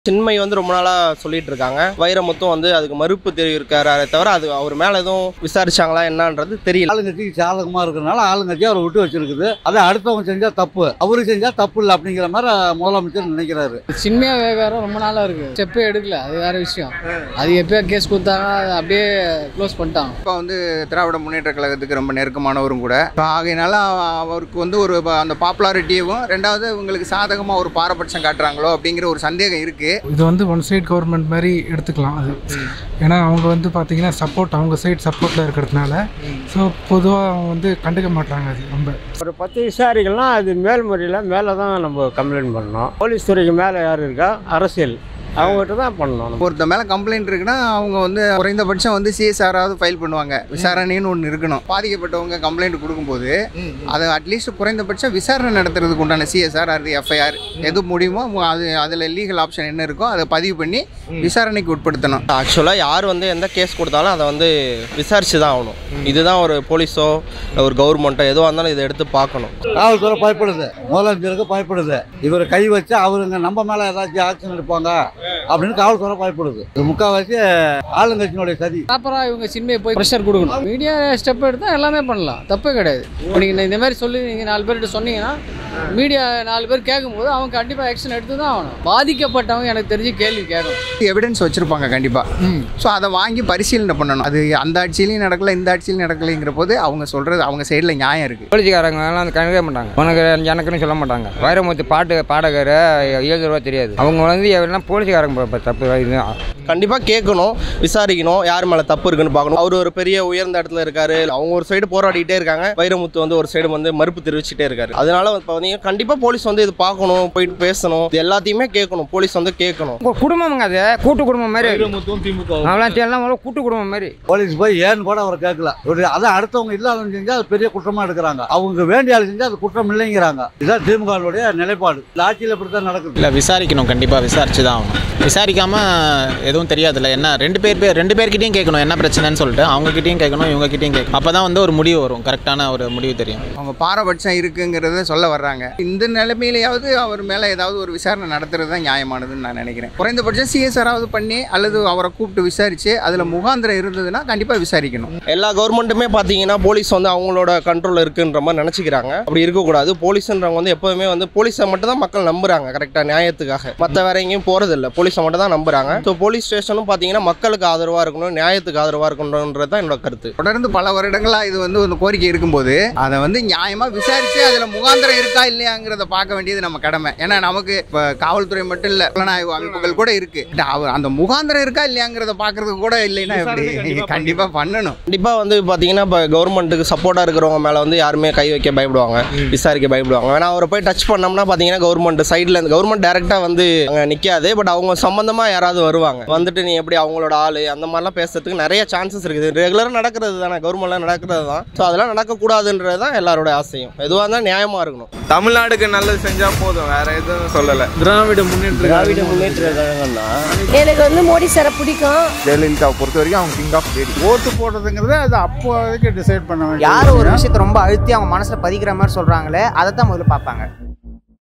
சின்மை வந்து ரொம்ப நாளாக சொல்லிட்டு இருக்காங்க வைரமுத்தும் வந்து அதுக்கு மறுப்பு தெரிவிக்கிறாரே தவிர அது அவர் மேலே எதுவும் விசாரிச்சாங்களா என்னன்றது தெரியல ஆளுங்கட்சிக்கு சாதகமாக இருக்கிறனால ஆளுங்கட்சி அவரை விட்டு வச்சிருக்குது அதை அடுத்தவங்க செஞ்சால் தப்பு அவரு செஞ்சால் தப்பு இல்லை அப்படிங்கிற மாதிரி முதலமைச்சர் நினைக்கிறாரு சின்மையா விவகாரம் ரொம்ப நாளாக இருக்குது ஸ்டெப்பே எடுக்கல அது வேற விஷயம் அது எப்பயோ கேஸ் கொடுத்தாங்க அதை அப்படியே க்ளோஸ் பண்ணிட்டாங்க இப்போ வந்து திராவிட முன்னேற்ற கழகத்துக்கு ரொம்ப நெருக்கமானவரும் கூட So, ஆகையினால அவ- அவருக்கு வந்து ஒரு ப- அந்த பாப்புலாரிட்டியும் ரெண்டாவது இவங்களுக்கு சாதகமாக ஒரு பாரபட்சம் காட்டுறாங்களோ அப்படிங்கிற ஒரு சந்தேகம் இருக்குது இது வந்து ஒன் சைடு கவர்மெண்ட் மாதிரி எடுத்துக்கலாம் அது ஏன்னா அவங்க வந்து பார்த்தீங்கன்னா சப்போர்ட் அவங்க சைடு சப்போர்ட்டில் இருக்கிறதுனால ஸோ பொதுவாக அவங்க வந்து கண்டுக்க மாட்டாங்க அது ரொம்ப ஒரு பத்து விசாரிக்கலாம் அது மேல்முறையில் மேலே தான் நம்ம கம்ப்ளைண்ட் பண்ணணும் போலீஸ் துறைக்கு மேலே யார் இருக்கா அரசியல் அவங்ககிட்ட தான் பண்ணணும் நம்ம. ஒருத்த மேலே கம்ப்ளைண்ட் இருக்குன்னா அவங்க வந்து குறைந்தபட்சம் வந்து சிஎஸ்ஆராவது ஃபைல் பண்ணுவாங்க விசாரணைன்னு ஒன்று இருக்கணும் பாதிக்கப்பட்டவங்க கம்ப்ளைண்ட் கொடுக்கும்போது அதை அட்லீஸ்ட் குறைந்தபட்சம் விசாரணை நடத்துறதுக்கு உண்டான சிஎஸ்ஆர் அது எஃப்ஐஆர் எது முடியுமோ மு- அது அதில் லீகல் ஆப்ஷன் என்ன இருக்கோ அதை பதிவு பண்ணி விசாரணைக்கு உட்படுத்தணும் ஆக்சுவலாக யார் வந்து எந்த கேஸ் கொடுத்தாலும் அதை வந்து விசாரிச்சு தான் ஆகணும் இதுதான் ஒரு போலீஸோ இல்லை ஒரு கவர்மெண்ட்டோ எதுவாக இருந்தாலும் இதை எடுத்து பார்க்கணும் காவல்துறை பயப்படுது முதலமைச்சருக்கு பயப்படுது இவர் கை வச்சு அவருங்க நம்ம மேலே ஏதாச்சும் ஆக்ஷன் எடுப்பாங்க அப்படின்னு காவல்துறை பயப்படுது இது முக்கால்வாசி ஆளுங்கட்சியினுடைய சதி ப்ராப்பராக இவங்க சின்மையை போய் ப்ரெஷர் கொடுக்கணும் மீடியா ஸ்டெப் எடுத்தால் எல்லாமே பண்ணலாம் தப்பே கிடையாது இப்போ நீங்கள் இந்த மாதிரி சொல்லி நீங்கள் நாலு பேர்கிட்ட சொன்னீங்கன்னா மீடியா நாலு பேர் கேட்கும்போது அவங்க கண்டிப்பாக ஆக்ஷன் எடுத்து தான் ஆகணும் பாதிக்கப்பட்டவங்க எனக்கு தெரிஞ்சு கேள்வி கேட்கணும் எவிடன்ஸ் வச்சுருப்பாங்க கண்டிப்பாக ஸோ அதை வாங்கி பரிசீலனை பண்ணணும் அது அந்த ஆட்சியிலையும் நடக்கல இந்த ஆட்சியிலையும் நடக்கலைங்கிற போது அவங்க சொல்கிறது அவங்க சைடில் நியாயம் இருக்குது போலீஸ்காரங்க எல்லாம் வந்து கண்டுக்கவே மாட்டாங்க உனக்கு எனக்குன்னு சொல்ல மாட்டாங்க வைரமுத்து பாட்டு பாடகர் எழுதுருவா தெரியாது அவங்க வந்து எல்லாம் போலீஸ்காரங்க ப- ப- தப்பு இது கண்டிப்பாக கேட்கணும் விசாரிக்கணும் யார் மேலே தப்பு இருக்குன்னு பார்க்கணும் அவர் ஒரு பெரிய உயர்ந்த இடத்துல இருக்காரு அவங்க ஒரு சைடு போராடிட்டே இருக்காங்க வைரமுத்து வந்து ஒரு சைடு வந்து மறுப்பு தெரிவிச்சுட்டே இருக்காரு அதனால இப்போ வந்து கண்டிப்பாக போலீஸ் வந்து இது பார்க்கணும் போயிட்டு பேசணும் இது எல்லாத்தையுமே கேட்கணும் போலீஸ் வந்து கேட்கணும் உங்க குடும்பம்ங்க அது கூட்டு குடும்பம் மாதிரி அவெல்லாம் எல்லாம் ஒரு கூட்டு குடும்பம் மாதிரி போலீஸ் போய் ஏன்னு கூட அவர் கேட்கல ஒரு அதை அடுத்தவங்க இல்லாதவங்க செஞ்சால் அது பெரிய குற்றமாக எடுக்கிறாங்க அவங்க வேண்டிய ஆள் செஞ்சால் அது குற்றம் இல்லைங்கிறாங்க இதுதான் திமுகவுடைய நிலைப்பாடு இந்த ஆட்சியில் இப்படி தான் நடக்குது இல்லை விசாரிக்கணும் கண்டிப்பாக விசாரிச்சு தான் ஆகணும் விசாரிக்காமல் எதுவும் தெரியாதுல்ல என்ன ரெண்டு பேர் பேர் ரெண்டு பேர்கிட்டையும் கேட்கணும் என்ன பிரச்சனைன்னு சொல்லிட்டு அவங்ககிட்டயும் கேட்கணும் இவங்ககிட்டயும் கேட்கணும் அப்போ தான் வந்து ஒரு முடிவு வரும் கரெக்டான ஒரு முடிவு தெரியும் அவங்க பாரபட்சம் இருக்குங்கிறத சொல்ல வர்றாங்க இந்த நிலைமையிலையாவது அவர் மேலே ஏதாவது ஒரு விசாரணை நடத்துறது தான் நியாயமானதுன்னு நான் நினைக்கிறேன் குறைந்தபட்சம் சிஎஸ்ஆராவது பண்ணி அல்லது அவரை கூப்பிட்டு விசாரித்து அதில் முகாந்திரம் இருந்ததுன்னா கண்டிப்பாக விசாரிக்கணும் எல்லா கவர்மெண்ட்டுமே பார்த்தீங்கன்னா போலீஸ் வந்து அவங்களோட கண்ட்ரோலில் இருக்குன்ற மாதிரி நினச்சிக்கிறாங்க அப்படி இருக்கக்கூடாது போலீஸ்ன்றவங்க வந்து எப்போதுமே வந்து போலீஸை மட்டும் தான் மக்கள் நம்புறாங்க கரெக்டாக நியாயத்துக்காக மற்ற வேற எங்கேயும் போகிறதில்ல போலீஸை மட்டும் தான் நம்புறாங்க ஸோ போலீஸ் ஸ்டேஷனும் பார்த்தீங்கன்னா மக்களுக்கு ஆதரவாக இருக்கணும் நியாயத்துக்கு ஆதரவாக இருக்கணுன்றது தான் என்னோட கருத்து தொடர்ந்து பல வருடங்களாக இது வந்து ஒரு கோரிக்கை இருக்கும்போது அதை வந்து நியாயமாக விசாரித்து அதில் முகாந்திரம் இருக்கா இல்லையாங்கிறத பார்க்க வேண்டியது நம்ம கடமை ஏன்னா நமக்கு இப்போ காவல்துறை மட்டும் இல்லை புலனாய்வு அமைப்புகள் கூட இருக்குது அவர் அந்த முகாந்திரம் இருக்கா இல்லையாங்கிறத பார்க்கறதுக்கு கூட இல்லைன்னா எப்படி கண்டிப்பாக பண்ணணும் கண்டிப்பாக வந்து பார்த்தீங்கன்னா இப்போ கவர்மெண்ட்டுக்கு சப்போர்ட்டாக இருக்கிறவங்க மேலே வந்து யாருமே கை வைக்க பயப்படுவாங்க விசாரிக்க பயப்படுவாங்க ஏன்னா அவரை போய் டச் பண்ணோம்னா பார்த்தீங்கன்னா கவர்மெண்ட் சைடில் இருந்து கவர்மெண்ட் டேரெக்டாக வந்து அங்கே நிற்காது பட் அவங்க சம்மந்தமாக யாராவது வருவாங்க வந்துட்டு நீ எப்படி அவங்களோட ஆள் அந்த மாதிரிலாம் பேசுறதுக்கு நிறைய சான்சஸ் இருக்குது ரெகுலராக நடக்கிறது தானே கவர்மெண்ட்லாம் நடக்கிறது தான் ஸோ அதெல்லாம் நடக்கக்கூடாதுன்றது தான் எல்லாரோட ஆசையும் எதுவாக இருந்தால் நியாயமாக இருக்கணும் தமிழ்நாடுக்கு நல்லது செஞ்சா போதும் வேற எதுவும் சொல்லல திராவிட முன்னேற்ற திராவிட முன்னேற்ற கழகம்னா எனக்கு வந்து மோடி சாரை பிடிக்கும் ஜெயலலிதாவை பொறுத்த வரைக்கும் அவங்க கிங் ஆஃப் லேடி ஓட்டு போடுறதுங்கிறது அது அப்போதைக்கு டிசைட் பண்ண வேண்டிய யார் ஒரு விஷயத்தை ரொம்ப அழுத்தி அவங்க மனசுல பதிக்கிற மாதிரி சொல்றாங்களே அதை தான் முதல்ல பார்ப்பாங்க